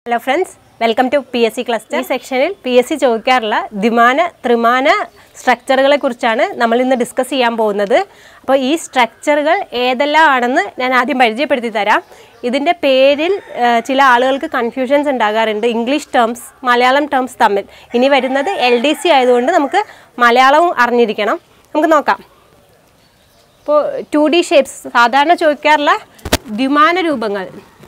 Hello friends welcome to P S C cluster ഈ സെക്ഷനിൽ P S C ചോദിക്കാറുള്ള ദ്വിമാന ത്രിമാന സ്ട്രക്ചറുകളെ കുറിച്ചാണ് നമ്മൾ ഇന്ന് ഡിസ്കസ് ചെയ്യാൻ പോകുന്നത് അപ്പോൾ ഈ സ്ട്രക്ചറുകൾ ഏതെല്ലാം ആണെന്ന് ഞാൻ ആദ്യം പരിചയപ്പെടുത്തി തരാം ഇതിൻ്റെ പേരിൽ ആ, ചില ആളുകൾക്ക് കൺഫ്യൂഷൻസ് ഉണ്ടാകാറുണ്ട് ഇംഗ്ലീഷ് ടേംസ് മലയാളം ടേംസ് തമ്മിൽ ഇനി വരുന്നത് എൽ ഡി സി ആയതുകൊണ്ട് നമുക്ക് മലയാളവും അറിഞ്ഞിരിക്കണം നമുക്ക് നോക്കാം ഇപ്പോൾ ടു ഡി ഷേപ്സ് സാധാരണ ചോദിക്കാറുള്ള ദ്വിമാന രൂപങ്ങൾ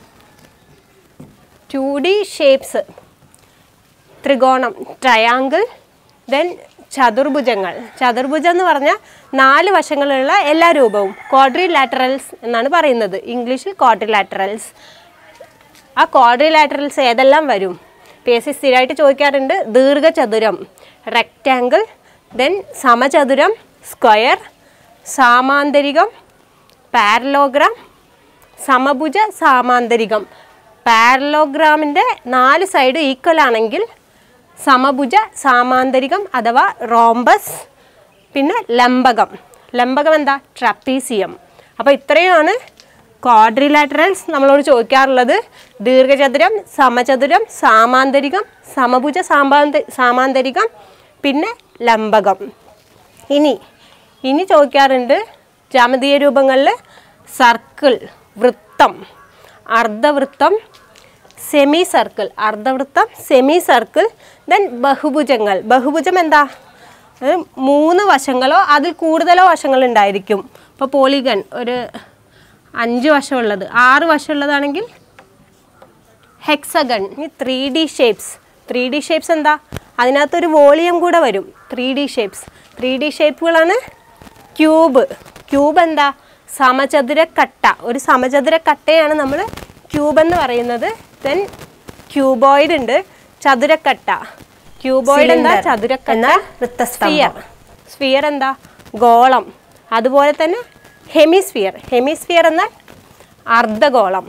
ടു ഡി ഷേപ്സ് ത്രികോണം ട്രയാങ്കിൾ ദെൻ ചതുർഭുജങ്ങൾ ചതുർഭുജം എന്ന് പറഞ്ഞാൽ നാല് വശങ്ങളുള്ള എല്ലാ രൂപവും ക്വാഡ്രിലാറ്ററൽസ് എന്നാണ് പറയുന്നത് ഇംഗ്ലീഷിൽ ക്വാഡ്രിലാറ്ററൽസ് ആ ക്വാഡ്രിലാറ്ററൽസ് ഏതെല്ലാം വരും പി എസ് സി സ്ഥിരമായിട്ട് ചോദിക്കാറുണ്ട് ദീർഘചതുരം റെക്റ്റാങ്കിൾ ദെൻ സമചതുരം സ്ക്വയർ സാമാന്തരികം പാരലോഗ്രാം സമഭുജ സാമാന്തരികം പാരലോഗ്രാമിൻ്റെ നാല് സൈഡ് ഈക്വൽ ആണെങ്കിൽ സമഭുജ സാമാന്തരികം അഥവാ റോംബസ് പിന്നെ ലംബകം ലംബകം എന്താ ട്രപ്പീസിയം അപ്പോൾ ഇത്രയുമാണ് ക്വാഡ്രിലാറ്ററൽസ് നമ്മളോട് ചോദിക്കാറുള്ളത് ദീർഘചതുരം സമചതുരം സാമാന്തരികം സമഭുജ സാമാന്ത സാമാന്തരികം പിന്നെ ലംബകം ഇനി ഇനി ചോദിക്കാറുണ്ട് ജാമതീയ രൂപങ്ങളിൽ സർക്കിൾ വൃത്തം അർദ്ധവൃത്തം സെമി സർക്കിൾ അർദ്ധവൃത്തം സെമി സർക്കിൾ ദെൻ ബഹുഭുജങ്ങൾ ബഹുഭുജം എന്താ അത് മൂന്ന് വശങ്ങളോ അതിൽ കൂടുതലോ വശങ്ങൾ ഉണ്ടായിരിക്കും ഇപ്പോൾ പോളിഗൺ ഒരു അഞ്ച് വശമുള്ളത് ആറ് വശമുള്ളതാണെങ്കിൽ ഹെക്സഗൺ ഇനി three D shapes three D shapes എന്താ അതിനകത്തൊരു വോളിയം കൂടെ വരും three D shapes three D ഷേപ്പുകളാണ് ക്യൂബ് ക്യൂബ് എന്താ സമചതുരക്കട്ട ഒരു സമചതുരക്കട്ടയാണ് നമ്മൾ ക്യൂബ് എന്ന് പറയുന്നത് ദെൻ ക്യൂബോയിഡ് ഉണ്ട് ചതുരക്കട്ട ക്യൂബോയിഡ് എന്താ Cylinder ചതുരക്കട്ട എന്നാൽ വൃത്തസ്തംഭം. സ്ഫിയർ സ്ഫിയർ എന്താ ഗോളം അതുപോലെ തന്നെ ഹെമിസ്ഫിയർ ഹെമിസ്ഫിയർ എന്നാൽ അർദ്ധഗോളം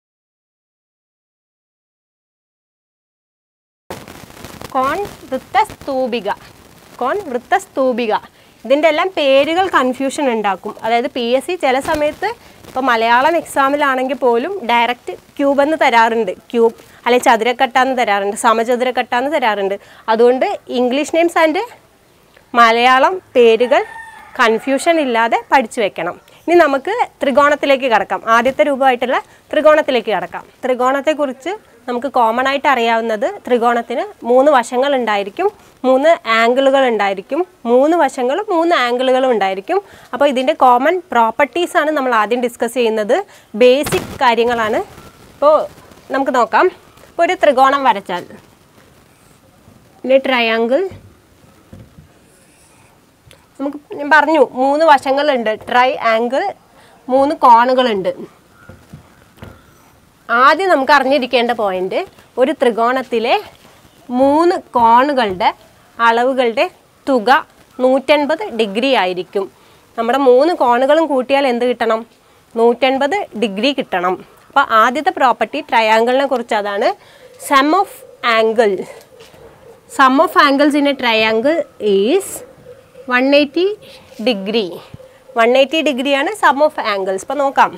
കോൺ വൃത്തസ്തൂപിക കോൺ വൃത്തസ്തൂപിക ഇതിൻ്റെ എല്ലാം പേരുകൾ കൺഫ്യൂഷൻ ഉണ്ടാക്കും അതായത് പി എസ് സി ചില സമയത്ത് ഇപ്പോൾ മലയാളം എക്സാമിലാണെങ്കിൽ പോലും ഡയറക്റ്റ് ക്യൂബ് എന്ന് തരാറുണ്ട് ക്യൂബ് അല്ലെങ്കിൽ ചതുരക്കട്ട എന്ന് തരാറുണ്ട് സമചതുരക്കട്ട എന്ന് തരാറുണ്ട് അതുകൊണ്ട് ഇംഗ്ലീഷ് നെയിംസ് ആൻഡ് മലയാളം പേരുകൾ കൺഫ്യൂഷൻ ഇല്ലാതെ പഠിച്ചു വെക്കണം ഇനി നമുക്ക് ത്രികോണത്തിലേക്ക് കടക്കാം ആദ്യത്തെ രൂപമായിട്ടുള്ള ത്രികോണത്തിലേക്ക് കടക്കാം ത്രികോണത്തെക്കുറിച്ച് നമുക്ക് കോമൺ ആയിട്ട് അറിയാവുന്നത് ത്രികോണത്തിന് മൂന്ന് വശങ്ങൾ ഉണ്ടായിരിക്കും മൂന്ന് ആംഗിളുകൾ ഉണ്ടായിരിക്കും മൂന്ന് വശങ്ങളും മൂന്ന് ആംഗിളുകളും ഉണ്ടായിരിക്കും അപ്പോൾ ഇതിൻ്റെ കോമൺ പ്രോപ്പർട്ടീസാണ് നമ്മൾ ആദ്യം ഡിസ്കസ് ചെയ്യുന്നത് ബേസിക് കാര്യങ്ങളാണ് ഇപ്പോൾ നമുക്ക് നോക്കാം ഇപ്പോൾ ഒരു ത്രികോണം വരച്ചാൽ പിന്നെ ട്രയാങ്കിൾ നമുക്ക് ഞാൻ പറഞ്ഞു മൂന്ന് വശങ്ങളുണ്ട് ട്രൈ ആംഗിൾ മൂന്ന് കോണുകളുണ്ട് ആദ്യം നമുക്ക് അറിഞ്ഞിരിക്കേണ്ട പോയിന്റ് ഒരു ത്രികോണത്തിലെ മൂന്ന് കോണുകളുടെ അളവുകളുടെ തുക നൂറ്റൻപത് ഡിഗ്രി ആയിരിക്കും നമ്മുടെ മൂന്ന് കോണുകളും കൂട്ടിയാൽ എന്ത് കിട്ടണം നൂറ്റൻപത് ഡിഗ്രി കിട്ടണം അപ്പോൾ ആദ്യത്തെ പ്രോപ്പർട്ടി ട്രയാങ്കിളിനെ കുറിച്ച് അതാണ് sum of angle sum of angles in a triangle is one eighty degree one eighty ഡിഗ്രിയാണ് സം ഓഫ് ആംഗിൾസ് ഇപ്പോൾ നോക്കാം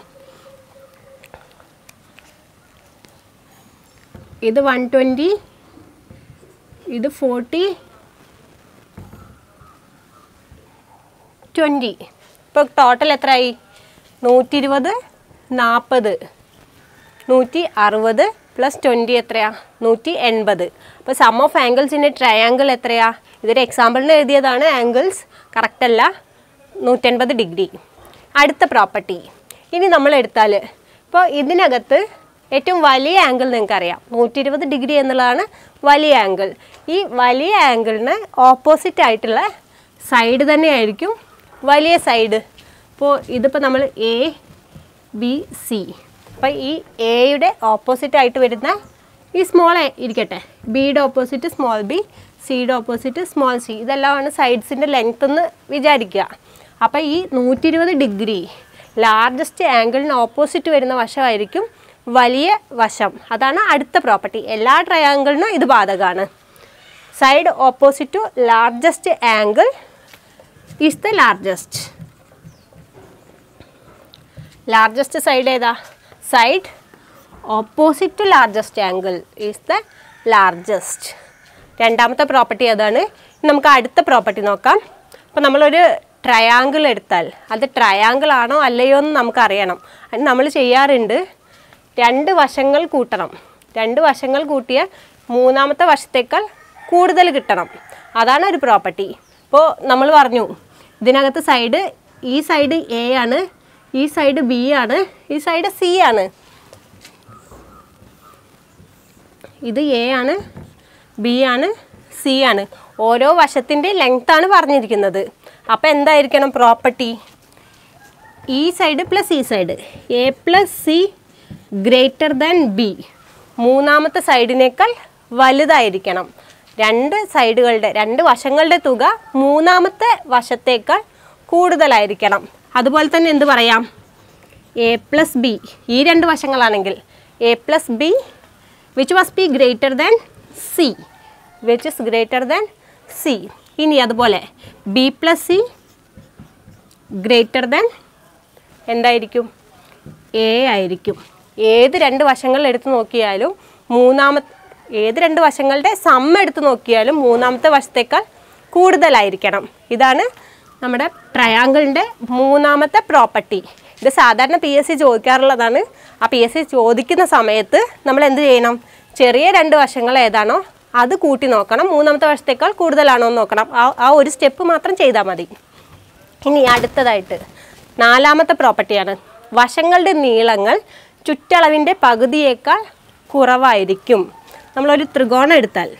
ഇത് വൺ ട്വൻറ്റി ഇത് ഫോർട്ടി ട്വൻറ്റി ഇപ്പോൾ ടോട്ടൽ എത്രയായി നൂറ്റി ഇരുപത് നാൽപ്പത് നൂറ്റി അറുപത് പ്ലസ് ട്വൻറ്റി എത്രയാ നൂറ്റി എൺപത് അപ്പോൾ സം ഓഫ് ആംഗിൾസിൻ്റെ ട്രയാങ്കിൾ എത്രയാ ഇതൊരു എക്സാമ്പിളിന് എഴുതിയതാണ് ആംഗിൾസ് കറക്റ്റ് അല്ല നൂറ്റൻപത് ഡിഗ്രി അടുത്ത പ്രോപ്പർട്ടി ഇനി നമ്മൾ എടുത്താൽ ഇപ്പോൾ ഇതിനകത്ത് ഏറ്റവും വലിയ ആംഗിൾ നിങ്ങൾക്കറിയാം നൂറ്റി ഇരുപത് ഡിഗ്രി എന്നുള്ളതാണ് വലിയ ആംഗിൾ ഈ വലിയ ആംഗിളിന് ഓപ്പോസിറ്റ് ആയിട്ടുള്ള സൈഡ് തന്നെയായിരിക്കും വലിയ സൈഡ് ഇപ്പോൾ ഇതിപ്പോൾ നമ്മൾ എ ബി സി അപ്പോൾ ഈ എയുടെ ഓപ്പോസിറ്റ് ആയിട്ട് വരുന്ന ഈ സ്മോൾ എ ഇരിക്കട്ടെ ബിയുടെ ഓപ്പോസിറ്റ് സ്മോൾ ബി സിയുടെ ഓപ്പോസിറ്റ് സ്മോൾ സി ഇതെല്ലാമാണ് സൈഡ്സിൻ്റെ ലെങ്ത് എന്ന് വിചാരിക്കുക അപ്പോൾ ഈ നൂറ്റി ഇരുപത് ഡിഗ്രി ലാർജസ്റ്റ് ആംഗിളിന് ഓപ്പോസിറ്റ് വരുന്ന വശമായിരിക്കും വലിയ വശം അതാണ് അടുത്ത പ്രോപ്പർട്ടി എല്ലാ ട്രയാങ്കിളിനും ഇത് ബാധകമാണ് side opposite to largest angle is the largest largest side ഏതാ side opposite to largest angle is the largest രണ്ടാമത്തെ പ്രോപ്പർട്ടി അതാണ് ഇനി നമുക്ക് അടുത്ത പ്രോപ്പർട്ടി നോക്കാം അപ്പോൾ നമ്മളൊരു ട്രയാങ്കിൾ എടുത്താൽ അത് ട്രയാങ്കിൾ ആണോ അല്ലയോ എന്ന് നമുക്കറിയണം അത് നമ്മൾ ചെയ്യാറുണ്ട് രണ്ട് വശങ്ങൾ കൂട്ടണം രണ്ട് വശങ്ങൾ കൂട്ടിയ മൂന്നാമത്തെ വശത്തേക്കാൾ കൂടുതൽ കിട്ടണം അതാണ് ഒരു പ്രോപ്പർട്ടി ഇപ്പോൾ നമ്മൾ പറഞ്ഞു ഇതിനകത്ത് സൈഡ് ഈ സൈഡ് എ ആണ് ഈ സൈഡ് ബി ആണ് ഈ സൈഡ് സി ആണ് ഇത് എ ആണ് ബി ആണ് സി ആണ് ഓരോ വശത്തിൻ്റെ ലെങ്ത് ആണ് പറഞ്ഞിരിക്കുന്നത് അപ്പോൾ എന്തായിരിക്കണം പ്രോപ്പർട്ടി ഈ സൈഡ് പ്ലസ് ഈ side A plus C greater than B മൂന്നാമത്തെ സൈഡിനേക്കാൾ വലുതായിരിക്കണം രണ്ട് സൈഡുകളുടെ രണ്ട് വശങ്ങളുടെ തുക മൂന്നാമത്തെ വശത്തേക്കാൾ കൂടുതലായിരിക്കണം അതുപോലെ തന്നെ എന്ത് പറയാം എ പ്ലസ് ബി ഈ രണ്ട് വശങ്ങളാണെങ്കിൽ A plus B which must be greater than C which is greater than C ഇനി അതുപോലെ B plus C greater than എന്തായിരിക്കും എ ആയിരിക്കും ഏത് രണ്ട് വശങ്ങൾ എടുത്ത് നോക്കിയാലും മൂന്നാമത്തെ ഏത് രണ്ട് വശങ്ങളുടെ സമ്മ എടുത്ത് നോക്കിയാലും മൂന്നാമത്തെ വശത്തേക്കാൾ കൂടുതലായിരിക്കണം ഇതാണ് നമ്മുടെ ട്രയാങ്കിളിൻ്റെ മൂന്നാമത്തെ പ്രോപ്പർട്ടി ഇത് സാധാരണ പി എസ് സി ചോദിക്കാറുള്ളതാണ് ആ പി എസ് സി ചോദിക്കുന്ന സമയത്ത് നമ്മൾ എന്ത് ചെയ്യണം ചെറിയ രണ്ട് വശങ്ങൾ ഏതാണോ അത് കൂട്ടി നോക്കണം മൂന്നാമത്തെ വശത്തേക്കാൾ കൂടുതലാണോ എന്ന് നോക്കണം ആ ആ ഒരു സ്റ്റെപ്പ് മാത്രം ചെയ്താൽ മതി ഇനി അടുത്തതായിട്ട് നാലാമത്തെ പ്രോപ്പർട്ടിയാണ് വശങ്ങളുടെ നീളങ്ങൾ ചുറ്റളവിൻ്റെ പകുതിയേക്കാൾ കുറവായിരിക്കും നമ്മളൊരു ത്രികോണം എടുത്താൽ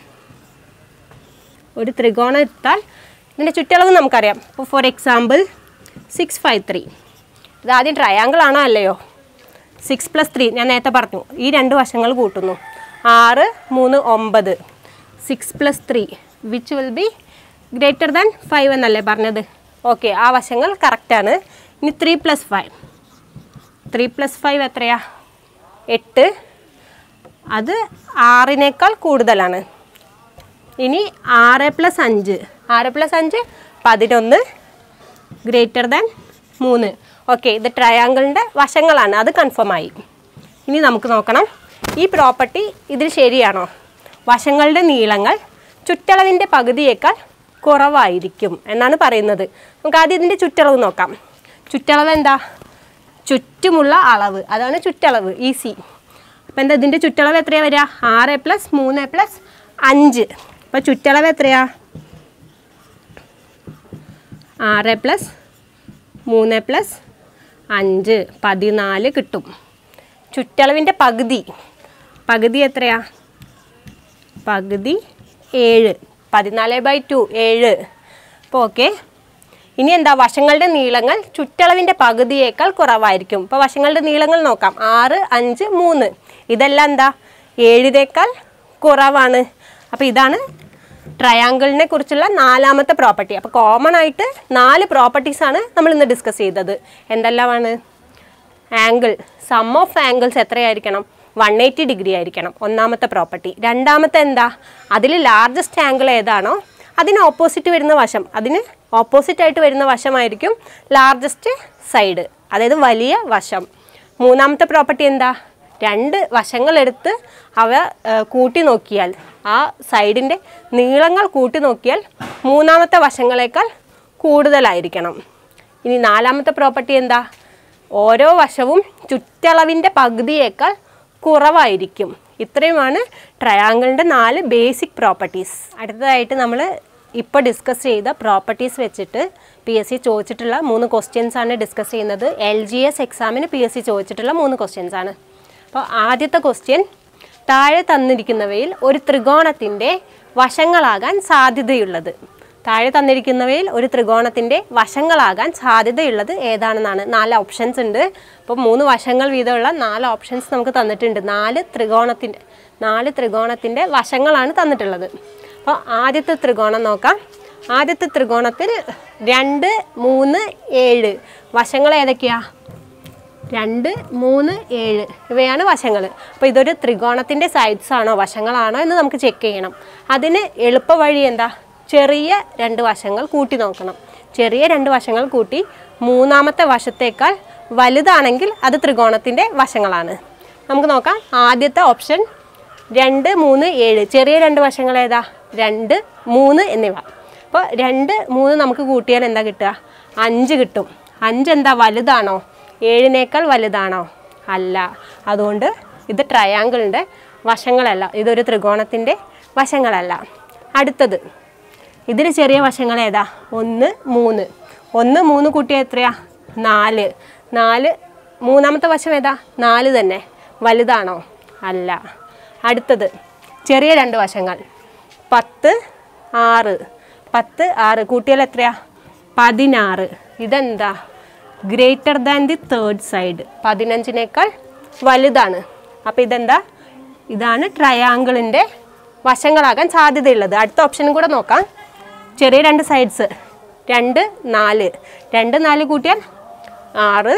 ഒരു ത്രികോണം എടുത്താൽ ഇതിൻ്റെ ചുറ്റളവ് നമുക്കറിയാം ഇപ്പോൾ for example six five three ഇത് ആദ്യം ട്രയാങ്കിൾ ആണോ അല്ലയോ സിക്സ് പ്ലസ് ത്രീ ഞാൻ നേരത്തെ പറഞ്ഞു ഈ രണ്ട് വശങ്ങൾ കൂട്ടുന്നു ആറ് മൂന്ന് ഒമ്പത് six plus three which will be greater than five എന്നല്ലേ പറഞ്ഞത് ഓക്കെ ആ വശങ്ങൾ കറക്റ്റാണ് ഇനി three plus five three plus five എത്രയാ എട്ട് അത് ആറിനേക്കാൾ കൂടുതലാണ് ഇനി ആറ് പ്ലസ് അഞ്ച് ആറ് പ്ലസ് അഞ്ച് പതിനൊന്ന് ഗ്രേറ്റർ ദാൻ മൂന്ന് ഓക്കെ ഇത് ട്രയാങ്കിളിൻ്റെ വശങ്ങളാണ് അത് കൺഫേം ആയി ഇനി നമുക്ക് നോക്കണം ഈ പ്രോപ്പർട്ടി ഇതിൽ ശരിയാണോ വശങ്ങളുടെ നീളങ്ങൾ ചുറ്റളവിൻ്റെ പകുതിയേക്കാൾ കുറവായിരിക്കും എന്നാണ് പറയുന്നത് നമുക്ക് ആദ്യം ഇതിൻ്റെ ചുറ്റളവ് നോക്കാം ചുറ്റളവ് എന്താ ചുറ്റുമുള്ള അളവ് അതാണ് ചുറ്റളവ് ഈസി അപ്പം എന്താ ഇതിൻ്റെ ചുറ്റളവ് എത്രയാണ് വരിക ആറ് പ്ലസ് മൂന്ന് പ്ലസ് അഞ്ച് അപ്പോൾ ചുറ്റളവ് എത്രയാ ആറ് പ്ലസ് മൂന്ന് പ്ലസ് അഞ്ച് പതിനാല് കിട്ടും ചുറ്റളവിൻ്റെ പകുതി പകുതി എത്രയാ പകുതി ഏഴ് പതിനാല് ബൈ ടു ഏഴ് അപ്പോൾ ഓക്കെ ഇനി എന്താ വശങ്ങളുടെ നീളങ്ങൾ ചുറ്റളവിൻ്റെ പകുതിയേക്കാൾ കുറവായിരിക്കും ഇപ്പോൾ വശങ്ങളുടെ നീളങ്ങൾ നോക്കാം ആറ് അഞ്ച് മൂന്ന് ഇതെല്ലാം എന്താ ഏഴിനേക്കാൾ കുറവാണ് അപ്പോൾ ഇതാണ് ട്രയാങ്കിളിനെ കുറിച്ചുള്ള നാലാമത്തെ പ്രോപ്പർട്ടി അപ്പോൾ കോമൺ ആയിട്ട് നാല് പ്രോപ്പർട്ടീസാണ് നമ്മൾ ഇന്ന് ഡിസ്കസ് ചെയ്തത് എന്തെല്ലാമാണ് ആംഗിൾ സം ഓഫ് ആംഗിൾസ് എത്രയായിരിക്കണം വൺ എയ്റ്റി ഡിഗ്രി ആയിരിക്കണം ഒന്നാമത്തെ പ്രോപ്പർട്ടി രണ്ടാമത്തെ എന്താ അതിൽ ലാർജസ്റ്റ് ആംഗിൾ ഏതാണോ അതിന് ഓപ്പോസിറ്റ് വരുന്ന വശം അതിന് ഓപ്പോസിറ്റ് ആയിട്ട് വരുന്ന വശമായിരിക്കും ലാർജസ്റ്റ് സൈഡ് അതായത് വലിയ വശം മൂന്നാമത്തെ പ്രോപ്പർട്ടി എന്താ രണ്ട് വശങ്ങളെടുത്ത് അവ ആ, കൂട്ടി നോക്കിയാൽ ആ സൈഡിൻ്റെ നീളങ്ങൾ കൂട്ടി നോക്കിയാൽ മൂന്നാമത്തെ വശങ്ങളേക്കാൾ കൂടുതലായിരിക്കണം ഇനി നാലാമത്തെ പ്രോപ്പർട്ടി എന്താ ഓരോ വശവും ചുറ്റളവിൻ്റെ പകുതിയേക്കാൾ കുറവായിരിക്കും ഇത്രയുമാണ് ട്രയാങ്കിളിൻ്റെ നാല് ബേസിക് പ്രോപ്പർട്ടീസ് അടുത്തതായിട്ട് നമ്മൾ ഇപ്പോൾ ഡിസ്കസ് ചെയ്ത പ്രോപ്പർട്ടീസ് വെച്ചിട്ട് പി എസ് സി ചോദിച്ചിട്ടുള്ള മൂന്ന് ക്വസ്റ്റ്യൻസ് ആണ് ഡിസ്കസ് ചെയ്യുന്നത് എൽ ജി എസ് എക്സാമിന് പി എസ് സി ചോദിച്ചിട്ടുള്ള മൂന്ന് ക്വസ്റ്റ്യൻസ് ആണ് അപ്പോൾ ആദ്യത്തെ ക്വസ്റ്റ്യൻ താഴെ തന്നിരിക്കുന്നവയിൽ ഒരു ത്രികോണത്തിൻ്റെ വശങ്ങളാകാൻ സാധ്യതയുള്ളത് താഴെ തന്നിരിക്കുന്നവയിൽ ഒരു ത്രികോണത്തിൻ്റെ വശങ്ങളാകാൻ സാധ്യതയുള്ളത് ഏതാണെന്നാണ് നാല് ഓപ്ഷൻസ് ഉണ്ട് അപ്പോൾ മൂന്ന് വശങ്ങൾ വീതമുള്ള നാല് ഓപ്ഷൻസ് നമുക്ക് തന്നിട്ടുണ്ട് നാല് ത്രികോണത്തിൻ്റെ നാല് ത്രികോണത്തിൻ്റെ വശങ്ങളാണ് തന്നിട്ടുള്ളത് അപ്പോൾ ആദ്യത്തെ ത്രികോണം നോക്കാം ആദ്യത്തെ ത്രികോണത്തിൽ രണ്ട് മൂന്ന് ഏഴ് വശങ്ങൾ ഏതൊക്കെയാണ് രണ്ട് മൂന്ന് ഏഴ് ഇവയാണ് വശങ്ങൾ അപ്പോൾ ഇതൊരു ത്രികോണത്തിൻ്റെ സൈഡ്സ് ആണോ വശങ്ങളാണോ എന്ന് നമുക്ക് ചെക്ക് ചെയ്യണം അതിന് എളുപ്പ വഴി എന്താ ചെറിയ രണ്ട് വശങ്ങൾ കൂട്ടി നോക്കണം ചെറിയ രണ്ട് വശങ്ങൾ കൂട്ടി മൂന്നാമത്തെ വശത്തേക്കാൾ വലുതാണെങ്കിൽ അത് ത്രികോണത്തിൻ്റെ വശങ്ങളാണ് നമുക്ക് നോക്കാം ആദ്യത്തെ ഓപ്ഷൻ രണ്ട് മൂന്ന് ഏഴ് ചെറിയ രണ്ട് വശങ്ങൾ ഏതാ രണ്ട് മൂന്ന് എന്നിവ അപ്പോൾ രണ്ട് മൂന്ന് നമുക്ക് കൂട്ടിയാൽ എന്താ കിട്ടുക അഞ്ച് കിട്ടും അഞ്ച് എന്താ വലുതാണോ ഏഴിനേക്കാൾ വലുതാണോ അല്ല അതുകൊണ്ട് ഇത് ട്രയാങ്കിളിൻ്റെ വശങ്ങളല്ല ഇതൊരു ത്രികോണത്തിൻ്റെ വശങ്ങളല്ല അടുത്തത് ഇതിൽ ചെറിയ വശങ്ങൾ ഏതാ ഒന്ന് മൂന്ന് ഒന്ന് മൂന്ന് കൂട്ടിയാൽ എത്രയാ നാല് നാല് മൂന്നാമത്തെ വശം ഏതാ നാല് തന്നെ വലുതാണോ അല്ല അടുത്തത് ചെറിയ രണ്ട് വശങ്ങൾ പത്ത് ആറ് പത്ത് ആറ് കൂട്ടിയാൽ എത്രയാ പതിനാറ് ഇതെന്താ greater than the third side പതിനഞ്ചിനേക്കാൾ വലുതാണ് അപ്പോൾ ഇതെന്താ ഇതാണ് ട്രയാങ്കിളിൻ്റെ വശങ്ങളാകാൻ സാധ്യതയുള്ളത് അടുത്ത ഓപ്ഷനും കൂടെ നോക്കാം ചെറിയ രണ്ട് സൈഡ്സ് രണ്ട് നാല് രണ്ട് നാല് കൂട്ടിയാൽ ആറ്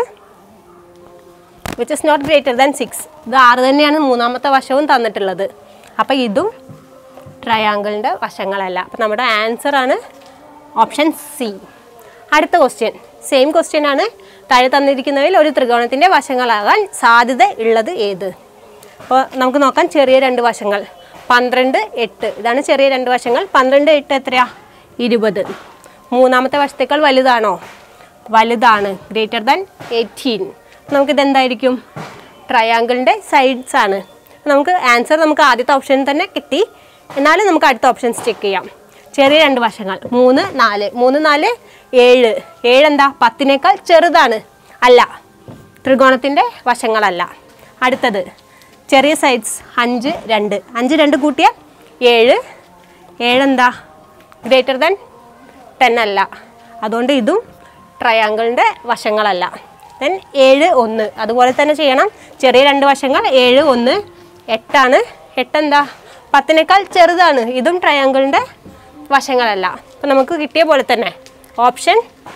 which is not greater than six ഇത് ആറ് തന്നെയാണ് മൂന്നാമത്തെ വശവും തന്നിട്ടുള്ളത് അപ്പോൾ ഇതും ട്രയാങ്കിളിൻ്റെ വശങ്ങളല്ല അപ്പോൾ നമ്മുടെ ആൻസർ ആണ് ഓപ്ഷൻ സി അടുത്ത ക്വസ്റ്റ്യൻ സെയിം ക്വസ്റ്റ്യൻ ആണ് താഴെ തന്നിരിക്കുന്നവയിൽ ഒരു ത്രികോണത്തിൻ്റെ വശങ്ങളാകാൻ സാധ്യത ഉള്ളത് ഏത് അപ്പോൾ നമുക്ക് നോക്കാം ചെറിയ രണ്ട് വശങ്ങൾ പന്ത്രണ്ട് എട്ട് ഇതാണ് ചെറിയ രണ്ട് വശങ്ങൾ പന്ത്രണ്ട് എട്ട് എത്രയാ ഇരുപത് മൂന്നാമത്തെ വശത്തേക്കാൾ വലുതാണോ വലുതാണ് ഗ്രേറ്റർ ദാൻ എയ്റ്റീൻ നമുക്കിതെന്തായിരിക്കും ട്രയാങ്കിളിൻ്റെ സൈഡ്സ് ആണ് നമുക്ക് ആൻസർ നമുക്ക് ആദ്യത്തെ ഓപ്ഷൻ തന്നെ കിട്ടി എന്നാലും നമുക്ക് അടുത്ത ഓപ്ഷൻസ് ചെക്ക് ചെയ്യാം ചെറിയ രണ്ട് വശങ്ങൾ മൂന്ന് നാല് മൂന്ന് നാല് ഏഴ് ഏഴ് എന്താ പത്തിനേക്കാൾ ചെറുതാണ് അല്ല ത്രികോണത്തിൻ്റെ വശങ്ങളല്ല അടുത്തത് ചെറിയ സൈഡ്സ് അഞ്ച് രണ്ട് അഞ്ച് രണ്ട് കൂട്ടിയ ഏഴ് ഏഴെന്താ ഗ്രേറ്റർ ദാൻ ടെൻ അല്ല അതുകൊണ്ട് ഇതും ട്രയാങ്കിളിൻ്റെ വശങ്ങളല്ല ദെൻ ഏഴ് ഒന്ന് അതുപോലെ തന്നെ ചെയ്യണം ചെറിയ രണ്ട് വശങ്ങൾ ഏഴ് ഒന്ന് എട്ടാണ് എട്ടെന്താ പത്തിനേക്കാൾ ചെറുതാണ് ഇതും ട്രയാങ്കിളിൻ്റെ വശങ്ങളല്ല അപ്പം നമുക്ക് കിട്ടിയ പോലെ തന്നെ ഓപ്ഷൻ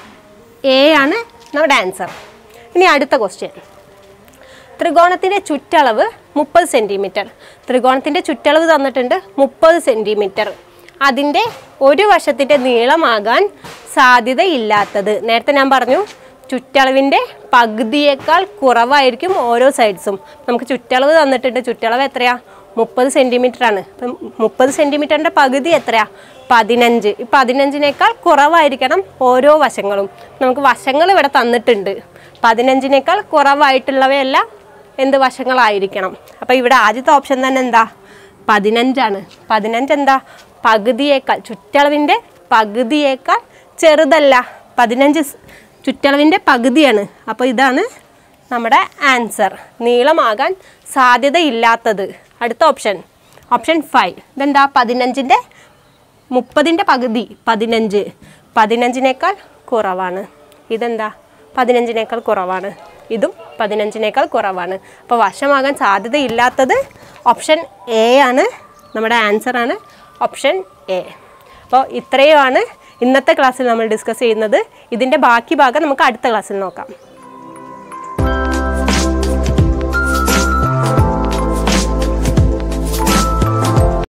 എ ആണ് നമ്മുടെ ആൻസർ ഇനി അടുത്ത ക്വസ്റ്റ്യൻ ത്രികോണത്തിൻ്റെ ചുറ്റളവ് മുപ്പത് സെൻറ്റിമീറ്റർ ത്രികോണത്തിൻ്റെ ചുറ്റളവ് തന്നിട്ടുണ്ട് മുപ്പത് സെൻറ്റിമീറ്റർ അതിൻ്റെ ഒരു വശത്തിൻ്റെ നീളമാകാൻ സാധ്യതയില്ലാത്തത് നേരത്തെ ഞാൻ പറഞ്ഞു ചുറ്റളവിൻ്റെ പകുതിയേക്കാൾ കുറവായിരിക്കും ഓരോ സൈഡ്സും നമുക്ക് ചുറ്റളവ് തന്നിട്ടുണ്ട് ചുറ്റളവ് എത്രയാ മുപ്പത് സെൻറ്റിമീറ്റർ ആണ് അപ്പം മുപ്പത് സെൻറ്റിമീറ്ററിൻ്റെ പകുതി എത്രയാ പതിനഞ്ച് ഈ പതിനഞ്ചിനേക്കാൾ കുറവായിരിക്കണം ഓരോ വശങ്ങളും നമുക്ക് വശങ്ങൾ ഇവിടെ തന്നിട്ടുണ്ട് പതിനഞ്ചിനേക്കാൾ കുറവായിട്ടുള്ളവയെല്ലാം എന്ത് വശങ്ങളായിരിക്കണം അപ്പോൾ ഇവിടെ ആദ്യത്തെ ഓപ്ഷൻ തന്നെ എന്താ പതിനഞ്ചാണ് പതിനഞ്ച് എന്താ പകുതിയേക്കാൾ ചുറ്റളവിൻ്റെ പകുതിയേക്കാൾ ചെറുതല്ല പതിനഞ്ച് സ് ചുറ്റളവിൻ്റെ പകുതിയാണ് അപ്പോൾ ഇതാണ് നമ്മുടെ ആൻസർ നീളമാകാൻ സാധ്യതയില്ലാത്തത് അടുത്ത ഓപ്ഷൻ ഓപ്ഷൻ ഫൈവ് ഇതെന്താ പതിനഞ്ചിൻ്റെ മുപ്പതിൻ്റെ പകുതി പതിനഞ്ച് പതിനഞ്ചിനേക്കാൾ കുറവാണ് ഇതെന്താ പതിനഞ്ചിനേക്കാൾ കുറവാണ് ഇതും പതിനഞ്ചിനേക്കാൾ കുറവാണ് അപ്പോൾ വശമാകാൻ സാധ്യതയില്ലാത്തത് ഓപ്ഷൻ എ ആണ് നമ്മുടെ ആൻസർ ആണ് ഓപ്ഷൻ എ അപ്പോൾ ഇത്രയുമാണ് ഇന്നത്തെ ക്ലാസ്സിൽ നമ്മൾ ഡിസ്കസ് ചെയ്യുന്നത് ഇതിൻ്റെ ബാക്കി ഭാഗം നമുക്ക് അടുത്ത ക്ലാസ്സിൽ നോക്കാം